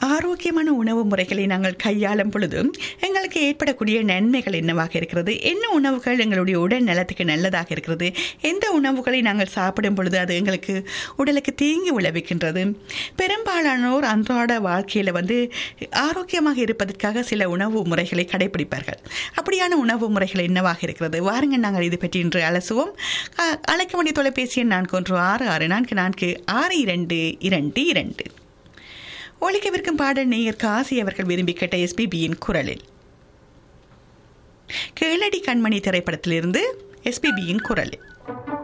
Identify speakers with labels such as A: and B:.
A: ஆரோக்கியமான உணவு முறைகளை நாங்கள் கையாளும் பொழுது எங்களுக்கு ஏற்படக்கூடிய நன்மைகள் என்னவாக இருக்கிறது என்ன உணவுகள் எங்களுடைய உடல் நலத்துக்கு நல்லதாக இருக்கிறது எந்த உணவுகளை நாங்கள் சாப்பிடும் பொழுது அது எங்களுக்கு உடலுக்கு தீங்கு விளைவிக்கின்றது பெரும்பாலானோர் அன்றாட வாழ்க்கையில் வந்து ஆரோக்கியமாக இருப்பதற்காக சில உணவு முறைகளை கடைபிடிப்பார்கள் அப்படியான உணவு முறைகள் என்னவாக இருக்கிறது வாருங்கள் நாங்கள் இது பற்றி இன்று அலசுவோம் அ- அழைக்க வேண்டிய தொலைபேசி எண் நான்கு ஒன்று ஆறு ஆறு நான்கு நான்கு ஆறு இரண்டு இரண்டு இரண்டு ஒழிக்கவிருக்கும் பாடல் நேயர் காசி அவர்கள் விரும்பி கேட்ட எஸ்பிபியின் குரலில் கேளடி கண்மணி திரைப்படத்திலிருந்து எஸ்பிபியின் குரலில்